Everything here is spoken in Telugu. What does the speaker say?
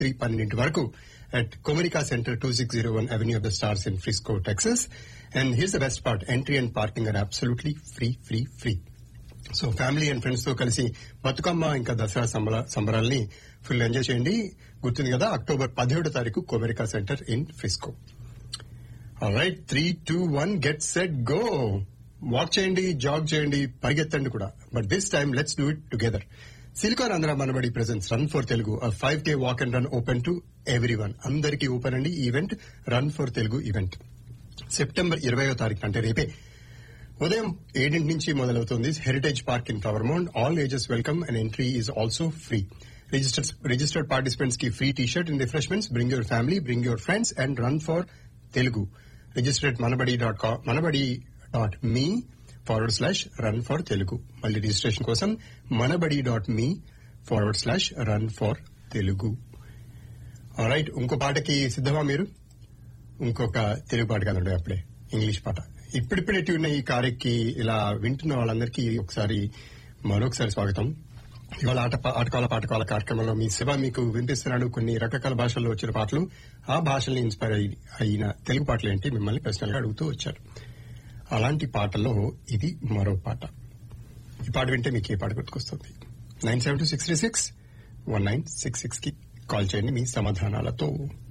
రాత్రి పన్నెండింటి వరకు at Comerica center two six zero one avenue of the stars in Frisco Texas and here's the best part entry and parking are absolutely free free free so family and friends తో కలిసి బతుకమ్మ ఇంకా దసరా సంబర- సంబరాల్ని ఫుల్ ఎంజాయ్ చేయండి గుర్తుంది కదా అక్టోబర్ పదిహేడో తారీఖు Comerica center in Frisco right three two one get set go walk చేయండి జాగ్ చేయండి పరిగెత్తండి కూడా but this time let's do it together Silicon Andhra Manabadi presence run for Telugu five K walk and run open to everyone అందరికీ ఓపెన్ అండి event run for Telugu event September ఇరవయో తారీఖు అంటే రేపే ఉదయం ఏడింటి నుంచి మొదలవుతుంది heritage park in flower mound all ages welcome and entry is also free registered registered participants కి free T shirt and refreshments bring your family bring your friends and run for Telugu registered Manabadi dot com Manabadi dot me forward slash run for Telugu మళ్ళీ రిజిస్ట్రేషన్ కోసం Manabadi dot me forward slash run for Telugu right ఇంకో పాటకి సిద్ధమా మీరు ఇంకొక తెలుగు పాట కదండి అప్పుడే ఇంగ్లీష్ పాట ఇప్పుడిప్పుడే ట్యూన్ ఈ కారెక్కి ఇలా వింటున్న వాళ్ళందరికీ ఒకసారి మరొకసారి స్వాగతం ఇవాళ ఆట ఆటకాల పాటకాల కార్యక్రమంలో మీ శివ మీకు వినిపిస్తున్నాడు కొన్ని రకరకాల భాషల్లో వచ్చిన పాటలు ఆ భాషల్ని ఇన్స్పైర్ అయి- అయిన తెలుగు పాటలు ఏంటి మిమ్మల్ని పర్సనల్ గా అడుగుతూ వచ్చారు అలాంటి పాటల్లో ఇది మరో పాట ఈ పాట వింటే మీకు ఏ పాట గుర్తుకొస్తుంది nine seven two six three six one nine six six కి కాల్ చేయండి మీ సమాధానాలతో